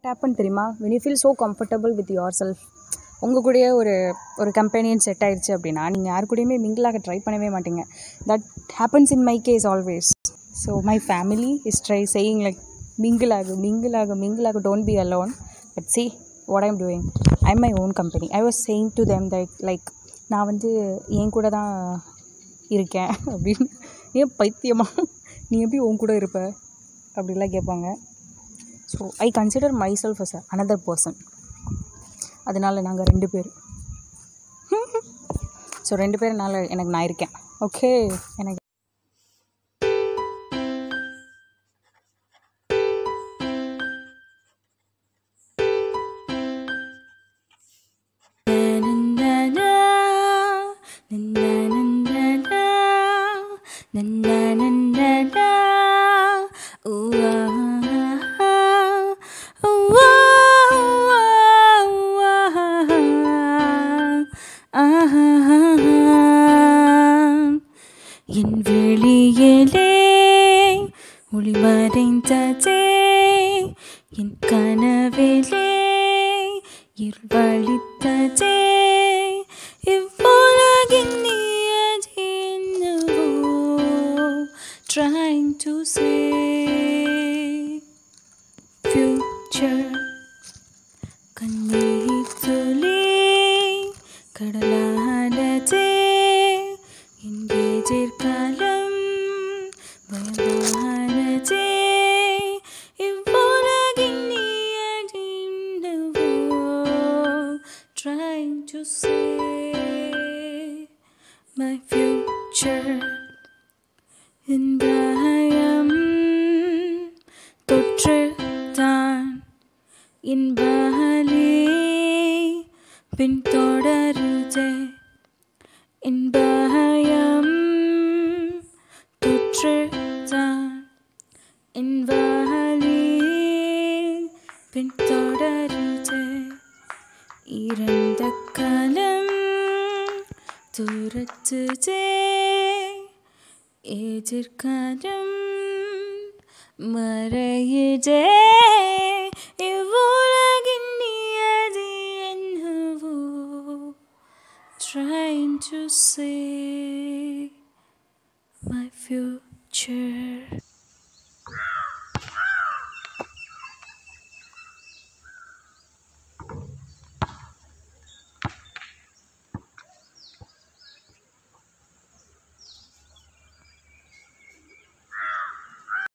happen தெரியுமா when you feel so comfortable with yourself உங்கள் கூடயே ஒரு ஒரு கம்பெனியன் செட் ஆயிடுச்சு அப்படின்னா நீங்கள் யார் கூடயுமே மிங்கிளாக ட்ரை பண்ணவே மாட்டீங்க that happens in my case always so my family is try saying like mingle ஆகு மிங்கிள் ஆகு மிங்கிள் ஆகு don't be alone but see what I'm doing I my own company I was saying to them that like நான் வந்து என் கூட தான் இருக்கேன் அப்படின்னு ஏன் பைத்தியமா நீ எப்படி உன் கூட இருப்ப அப்படிலாம் கேட்பாங்க so I consider myself as another person அதனால் நாங்கள் ரெண்டு பேர் ஸோ ரெண்டு பேர்னால எனக்கு நான் இருக்கேன் ஓகே எனக்கு என் வெளியிலே ஒளி மறைந்ததே என் கனவிலே இருவழித்ததே இவ்வுலகின் நியதி என்னவோ trying to say future கண்ணீர் துளி கடலானதே என் எதிர்காலம் பயமானதே இவ்வுலகின் நியதி என்னவோ trying to say my future என் பயம் தொற்றுதான் என் பலி பின்தொடருதே என் பயம் தொற்றுதான் என் வலி பின்தொடருதே இறந்த காலம் துரத்துதே எதிர்காலம் மறையுதே